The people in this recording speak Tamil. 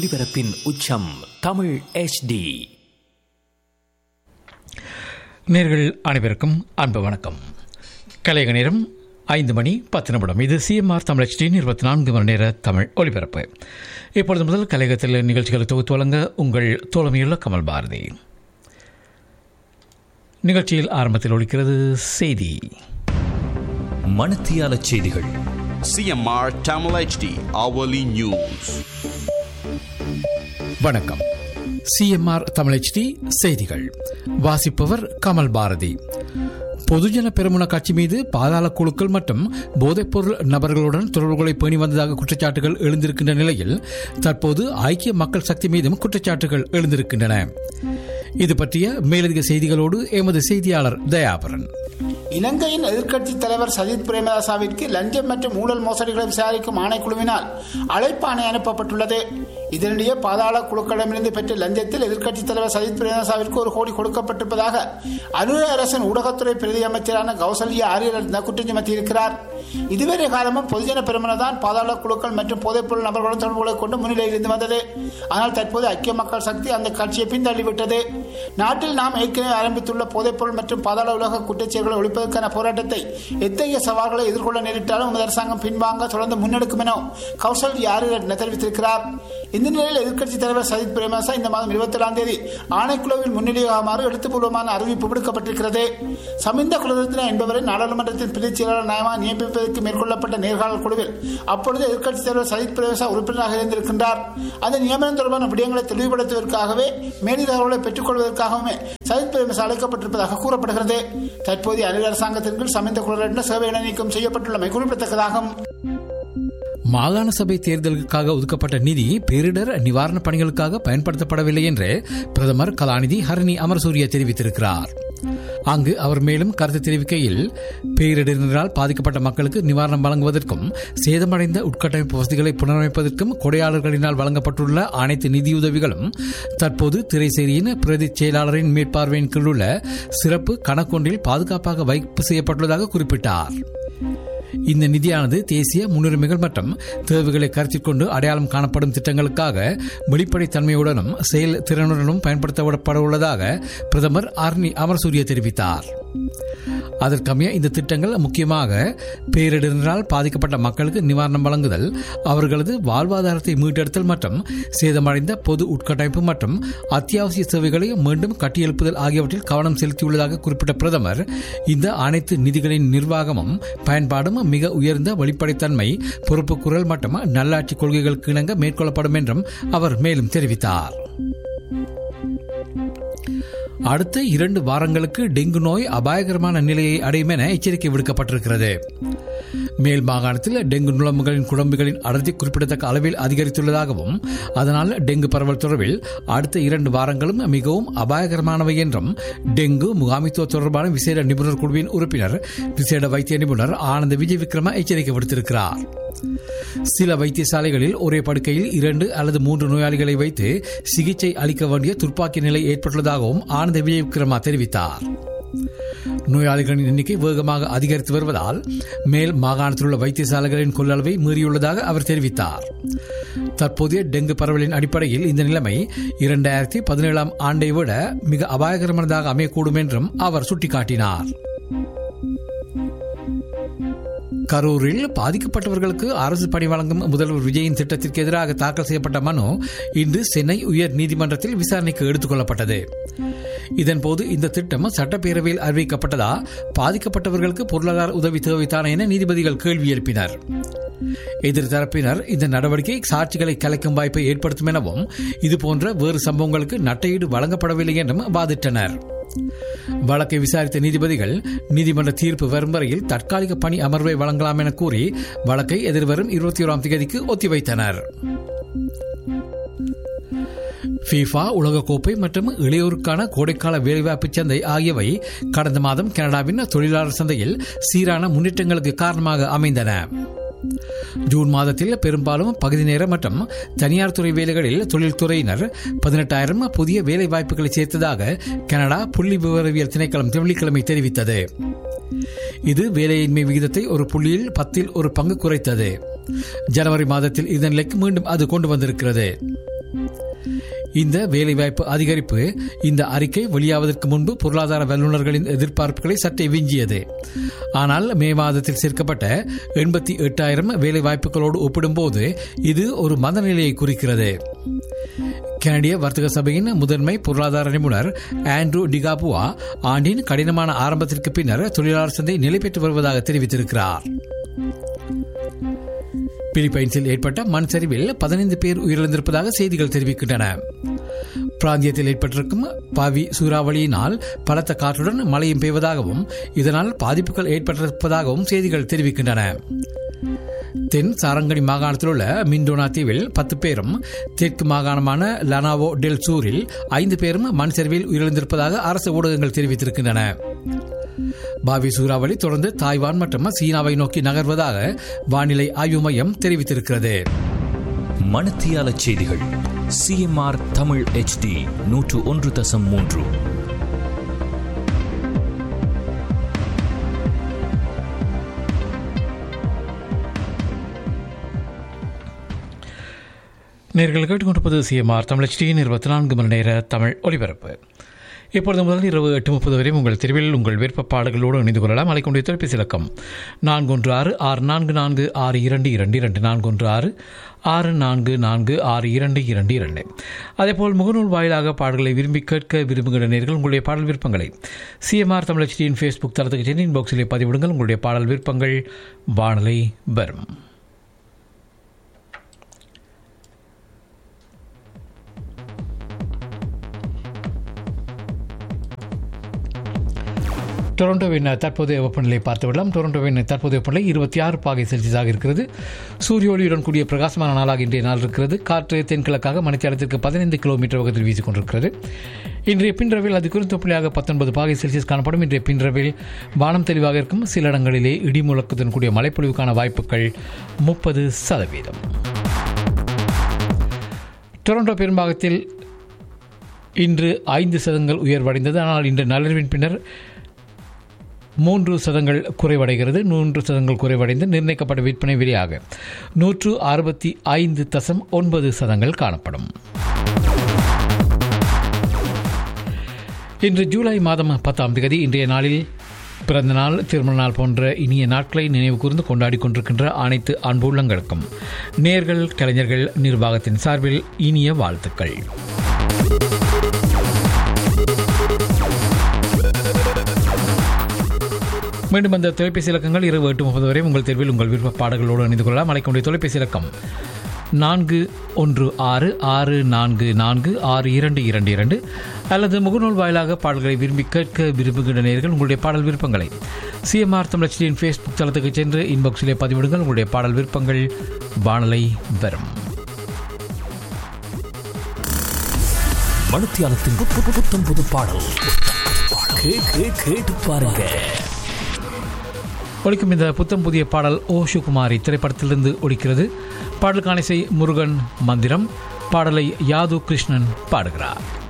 ஒலிபரப்பின் உச்சம் தமிழ் HD நேர்கள் அனைவருக்கும் அன்பு வணக்கம் கலையக நேரம் ஐந்து மணி பத்து நிமிடம் இது சிஎம்ஆர் தமிழ் ஹெச்டி இருபத்தி நான்கு மணி நேர தமிழ் ஒலிபரப்பு இப்பொழுது முதல் கலையகத்தில் நிகழ்ச்சிகளை தொகுத்து வழங்க உங்கள் தோழமையுள்ள கமல் பாரதி நிகழ்ச்சியில் ஆரம்பத்தில் ஒழிக்கிறது செய்தி மணத்தியால செய்திகள் CMR Tamil HD hourly news. வணக்கம் சிஎம்ஆர் தமிழ் ஹெச்டி செய்திகள் வாசிப்பவர் கமல் பாரதி பொதுஜன பெருமுன கட்சி மீது பாதாள குழுக்கள் மற்றும் போதைப்பொருள் நபர்களுடன் தொடர்புகளை பேணி வந்ததாக குற்றச்சாட்டுகள் எழுந்திருக்கின்ற நிலையில் தற்போது ஐக்கிய மக்கள் சக்தி மீதும் குற்றச்சாட்டுகள் எழுந்திருக்கின்றன இது பற்றிய மேலதிக செய்திகளோடு எமது செய்தியாளர் தயாபரன் இலங்கையின் எதிர்க்கட்சித் தலைவர் சஜித் பிரேமதாசாவிற்கு லஞ்சம் மற்றும் ஊழல் மோசடிகளை விசாரிக்கும் ஆணைக்குழுவினால் அழைப்பாணை அனுப்பப்பட்டுள்ளது இதனிடையே பாதாள குழுக்களிடமிருந்து பெற்ற லஞ்சத்தில் எதிர்க்கட்சித் தலைவர் சஜித் பிரேமதாசாவிற்கு ஒரு கோடி கொடுக்கப்பட்டிருப்பதாக அனுர அரசின் ஊடகத்துறை பிரதி அமைச்சரான கௌசல்யா ஆரியரத்ன குற்றம் சுமத்தியிருக்கிறார் இதுவரை காலமும் பொதுஜன பெருமன தான் பாதாள குழுக்கள் மற்றும் போதைப்பொருள் நபர்களுடன் தொடர்புகளை கொண்டு முன்னிலையில் இருந்து வந்தது ஆனால் தற்போது ஐக்கிய மக்கள் சக்தி அந்த கட்சியை பின்தள்ளிவிட்டது நாட்டில் நாம் ஏற்கனவே ஆரம்பித்துள்ள போதைப்பொருள் மற்றும் பாதாள உலக குற்றச்செயல்களை ஒழிப்பதற்கான போராட்டத்தை எத்தகைய சவால்களை எதிர்கொள்ள நேரிட்டாலும் நமது அரசாங்கம் பின்வாங்க தொடர்ந்து முன்னெடுக்கும் என கௌசல் யாரிரட்ன தெரிவித்திருக்கிறார் இந்த நிலையில் எதிர்க்கட்சித் தலைவர் சஜித் பிரேமதாசா இந்த மாதம் இருபத்தி ஏழாம் தேதி ஆணைக்குழுவில் முன்னிலையாகுமாறு எழுத்துப்பூர்வமான அறிவிப்பு விடுக்கப்பட்டிருக்கிறது சமிந்த குலரத்ன என்பவரை நாடாளுமன்றத்தின் பிரதிச் செயலாளர் நியமா நியமிப்பதற்கு மேற்கொள்ளப்பட்ட நேர்காணல் குழுவில் அப்பொழுது எதிர்க்கட்சித் தலைவர் சஜித் பிரேமதாசா உறுப்பினராக இருந்திருக்கின்றார் அந்த நியமனம் தொடர்பான விடயங்களை தெளிவுபடுத்துவதற்காகவே மேலும் தகவலை பெற்றுக் கொள்வதற்காகவுமே சஜித் பிரேமதாசா அழைக்கப்பட்டிருப்பதாக கூறப்படுகிறது தற்போதைய அணில் அரசாங்கத்தின் கீழ் சமிந்த குலரட்ன சேவை இடைநீக்கம் செய்யப்பட்டுள்ளமை குறிப்பிடத்தக்கதாகும் மாகாண சபை தேர்தலுக்காக ஒதுக்கப்பட்ட நிதி பேரிடர் நிவாரணப் பணிகளுக்காக பயன்படுத்தப்படவில்லை என்று பிரதமர் கலாநிதி ஹரணி அமர்சூரிய தெரிவித்திருக்கிறார் அங்கு அவர் மேலும் கருத்து தெரிவிக்கையில் பேரிடரினால் பாதிக்கப்பட்ட மக்களுக்கு நிவாரணம் வழங்குவதற்கும் சேதமடைந்த உட்கட்டமைப்பு வசதிகளை புனரமைப்பதற்கும் கொடையாளர்களினால் வழங்கப்பட்டுள்ள அனைத்து நிதியுதவிகளும் தற்போது திரைசேரியின் பிரதி செயலாளரின் மேற்பார்வையின் கீழ் உள்ள சிறப்பு கணக்கொன்றில் பாதுகாப்பாக வைப்பு செய்யப்பட்டுள்ளதாக குறிப்பிட்டார் இந்த நிதியானது தேசிய முன்னுரிமைகள் மற்றும் தேவைகளை கருத்தில் கொண்டு அடையாளம் காணப்படும் திட்டங்களுக்காக வெளிப்படைத்தன்மையுடனும் செயல் திறனுடனும் பயன்படுத்தப்பட உள்ளதாக பிரதமர் ஆர்னி அமர்சூரிய தெரிவித்தார் அதற்கமைய இந்த திட்டங்கள் முக்கியமாக பேரிடரினால் பாதிக்கப்பட்ட மக்களுக்கு நிவாரணம் வழங்குதல் அவர்களது வாழ்வாதாரத்தை மீட்டெடுத்தல் மற்றும் சேதமடைந்த பொது உட்கட்டமைப்பு மற்றும் அத்தியாவசிய சேவைகளை மீண்டும் கட்டியெழுப்புதல் ஆகியவற்றில் கவனம் செலுத்தியுள்ளதாக குறிப்பிட்ட பிரதமர் இந்த அனைத்து நிதிகளின் நிர்வாகமும் பயன்பாடும் மிக உயர்ந்த வெளிப்படைத்தன்மை பொறுப்புக்குரல் மற்றும் நல்லாட்சி கொள்கைகளுக்கு இணங்க மேற்கொள்ளப்படும் என்றும் அவர் மேலும் தெரிவித்தார் அடுத்த இரண்டு வாரங்களுக்கு டெங்கு நோய் அபாயகரமான நிலையை அடையும் என எச்சரிக்கை விடுக்கப்பட்டிருக்கிறது மேல் மாகாணத்தில் டெங்கு நுழம்புகளின் குழம்புகளின் அடர்த்தி குறிப்பிடத்தக்க அளவில் அதிகரித்துள்ளதாகவும் அதனால் டெங்கு பரவல் தொடர்பில் அடுத்த இரண்டு வாரங்களும் மிகவும் அபாயகரமானவை என்றும் டெங்கு முகாமித்துவ தொடர்பான விசேட நிபுணர் குழுவின் உறுப்பினர் விசேட வைத்திய நிபுணர் ஆனந்த விஜய் விக்ரம எச்சரிக்கை விடுத்திருக்கிறார் சில வைத்தியசாலைகளில் ஒரே படுக்கையில் இரண்டு அல்லது மூன்று நோயாளிகளை வைத்து சிகிச்சை அளிக்க வேண்டிய துப்பாக்கி நிலை ஏற்பட்டுள்ளதாகவும் ஆனந்த விஜய் விக்ரமா தெரிவித்தார் நோயாளிகளின் எண்ணிக்கை வேகமாக அதிகரித்து வருவதால் மேல் மாகாணத்தில் உள்ள வைத்தியசாலைகளின் கொள்ளளவை மீறியுள்ளதாக அவர் தெரிவித்தார் தற்போதைய டெங்கு பரவலின் அடிப்படையில் இந்த நிலைமை இரண்டாயிரத்தி பதினேழாம் ஆண்டை விட மிக அபாயகரமானதாக அமையக்கூடும் என்றும் அவர் சுட்டிக்காட்டினார் கரூரில் பாதிக்கப்பட்டவர்களுக்கு அரசு பணி வழங்கும் முதல்வர் விஜயின் திட்டத்திற்கு எதிராக தாக்கல் செய்யப்பட்ட மனு இன்று சென்னை உயர் நீதிமன்றத்தில் விசாரணைக்கு எடுத்துக் கொள்ளப்பட்டது இதன்போது இந்த திட்டம் சட்டப்பேரவையில் அறிவிக்கப்பட்டதா பாதிக்கப்பட்டவர்களுக்கு பொருளாதார உதவி தேவைத்தானே என நீதிபதிகள் கேள்வி எழுப்பினர் எதிர்த்தரப்பினர் இந்த நடவடிக்கை சாட்சிகளை கலைக்கும் வாய்ப்பை ஏற்படுத்தும் எனவும் இதுபோன்ற வேறு சம்பவங்களுக்கு நட்டையீடு வழங்கப்படவில்லை என்றும் வாதிட்டனர் வழக்கை விசாரித்த நீதிபதிகள் நீதிமன்ற தீர்ப்பு வரும் வரையில் தற்காலிக பணி அமர்வை வழங்கலாம் என கூறி வழக்கை எதிர்வரும் இருபத்தி ஓராம் தேதிக்கு ஒத்திவைத்தனர் ஃபீஃபா உலகக்கோப்பை மற்றும் இளையோருக்கான கோடைக்கால வேலைவாய்ப்பு சந்தை ஆகியவை கடந்த மாதம் கனடாவின் தொழிலாளர் சந்தையில் சீரான முன்னேற்றங்களுக்கு காரணமாக அமைந்தன ஜூன் மாதத்தில் பெரும்பாலும் பகுதி நேர மற்றும் தனியார் துறை வேலைகளில் தொழில்துறையினர் பதினெட்டாயிரம் புதிய வேலை வாய்ப்புகளை சேர்த்ததாக கனடா புள்ளி விவரவியல் திணைக்களம் வெள்ளிக்கிழமை தெரிவித்தது இது வேலையின்மை விகிதத்தை ஒரு புள்ளியில் பத்தில் ஒரு பங்கு குறைத்தது ஜனவரி மாதத்தில் இந்த நிலைக்கு மீண்டும் அது கொண்டு வந்திருக்கிறது இந்த வேலைவாய்ப்பு அதிகரிப்பு இந்த அறிக்கை வெளியாவதற்கு முன்பு பொருளாதார வல்லுநர்களின் எதிர்பார்ப்புகளை சற்றே விஞ்சியது ஆனால் மே மாதத்தில் சேர்க்கப்பட்ட எண்பத்தி எட்டாயிரம் வேலைவாய்ப்புகளோடு ஒப்பிடும்போது இது ஒரு மனநிலையை குறிக்கிறது கனடிய வர்த்தக சபையின் முதன்மை பொருளாதார நிபுணர் ஆண்ட்ரூ டிகாபுவா ஆண்டின் கடினமான ஆரம்பத்திற்கு பின்னர் தொழிலாளர் சந்தை நிலை பெற்று வருவதாக தெரிவித்திருக்கிறார் பிலிப்பைன்ஸில் ஏற்பட்ட மண் சரிவில் பதினைந்து பேர் உயிரிழந்திருப்பதாக செய்திகள் தெரிவிக்கின்றன பிராந்தியத்தில் ஏற்பட்டிருக்கும் பாவி சூறாவளியினால் பலத்த காற்றுடன் மழையும் பெய்வதாகவும் இதனால் பாதிப்புகள் ஏற்பட்டிருப்பதாகவும் செய்திகள் தெரிவிக்கின்றன தென் சாரங்கனி மாகாணத்தில் உள்ள மிண்டோனா தீவில் பத்து பேரும் தெற்கு மாகாணமான லனாவோ டெல் சூரில் ஐந்து பேரும் மண் சரிவில் உயிரிழந்திருப்பதாக அரசு ஊடகங்கள் தெரிவித்திருக்கின்றன பாவி சூறாவளி தொடர்ந்து தாய்வான் மற்றும் சீனாவை நோக்கி நகர்வதாக வானிலை ஆய்வு மையம் தெரிவித்திருக்கிறது மணத்தியால செய்திகள் சிஎம்ஆர் தமிழ் ஹெச்டி நூற்று ஒன்று தசம் மூன்று நேர்கள் கேட்டுக்கொண்டிருப்பது சிஎம்ஆர் தமிழ் HDயின் இருபத்தி நான்கு மணி நேர தமிழ் ஒலிபரப்பு இப்பொழுது முதல் இரவு எட்டு முப்பது வரை உங்கள் தெருவில் உங்கள் விருப்ப பாடல்களோடு இணைந்து கொள்ளலாம் அலைக்கொண்டிய தொலைபேசி இலக்கம் நான்கு ஒன்று ஆறு ஆறு நான்கு நான்கு ஆறு இரண்டு இரண்டு இரண்டு நான்கு ஒன்று ஆறு ஆறு நான்கு நான்கு ஆறு இரண்டு இரண்டு இரண்டு அதேபோல் முகநூல் வாயிலாக பாடல்களை விரும்பி கேட்க விரும்புகிற நேர்கள் உங்களுடைய பாடல் விருப்பங்களை சிஎம்ஆர் தமிழ் HDயின் ஃபேஸ்புக் தளத்துக்கு சென்று இன்பாக்ஸிலே பதிவிடுங்கள் உங்களுடைய பாடல் விருப்பங்கள் வானலை வரும் டொரண்டோவின் தற்போதைய வெப்பநிலை பார்த்து விடலாம் டொரண்டோவின் தற்போதைய வெப்பநிலை இருபத்தி ஆறு பாகை செல்சியஸாக இருக்கிறது சூரிய ஒளியுடன் கூடிய பிரகாசமான நாளாக இன்றைய நாள் இருக்கிறது காற்று தென்கிழக்காக மணித்தியாலத்திற்கு பதினைந்து கிலோமீட்டர் வேகத்தில் வீசிக் கொண்டிருக்கிறது இன்றைய பின்றவில் அது குறித்த புள்ளியாக பத்தொன்பது பாகை செல்சியஸ் காணப்படும் இன்றைய பின்றவில் வானம் தெளிவாக இருக்கும் சில இடங்களிலே இடி முழக்கத்துடன் கூடிய மழைப்பொழிவுக்கான வாய்ப்புகள் முப்பது சதவீதம் டொரண்டோ பெரும்பாகத்தில் இன்று ஐந்து சதங்கள் உயர்வடைந்தது ஆனால் இன்று நள்ளிரவின் பின்னர் மூன்று சதங்கள் குறைவடைகிறது மூன்று சதங்கள் குறைவடைந்து நிர்ணயிக்கப்பட்ட விற்பனை விலையாக நூற்று அறுபத்தி ஐந்து தசம் ஒன்பது சதங்கள் காணப்படும் இன்று ஜூலை மாதம் பத்தாம் தேதி இன்றைய நாளில் பிறந்த நாள் திருமண நாள் போன்ற இனிய நாட்களை நினைவு கூர்ந்து கொண்டாடி கொண்டிருக்கின்ற அனைத்து அன்பு உள்ளங்களுக்கும் நேர்கள் கலைஞர்கள் நிர்வாகத்தின் சார்பில் இனிய வாழ்த்துக்கள் மீண்டும் அந்த தொலைபேசி இலக்கங்கள் இரவு எட்டு முப்பது வரை உங்கள் தேர்வில் உங்கள் விருப்ப பாடல்களோடு இணைந்து கொள்ளலாம் அழைக்கக்கூடிய தொலைபேசி இலக்கம் நான்கு ஒன்று ஆறு ஆறு நான்கு நான்கு ஆறு இரண்டு இரண்டு இரண்டு அல்லது முகநூல் வாயிலாக பாடல்களை விரும்பி கேட்க விரும்புகின்ற நேர்கள் உங்களுடைய பாடல் விருப்பங்களை சிஎம்ஆர் தமிழச்சியின் ஃபேஸ்புக் தளத்துக்கு சென்று இன்பாக்ஸிலே பதிவிடுங்கள் உங்களுடைய பாடல் விருப்பங்கள் வானலை வரும் மணத்தியாலத்தின் பு- பு- புத்தம் புது பாடல் கே- கே- கேட்டு பாருங்க ஒழிக்கும் இந்த புத்தம் புதிய பாடல் ஓ சுகுமாரி திரைப்படத்திலிருந்து ஒலிக்கிறது பாடலுக்கான இசை முருகன் மந்திரம் பாடலை யாது கிருஷ்ணன் பாடுகிறார்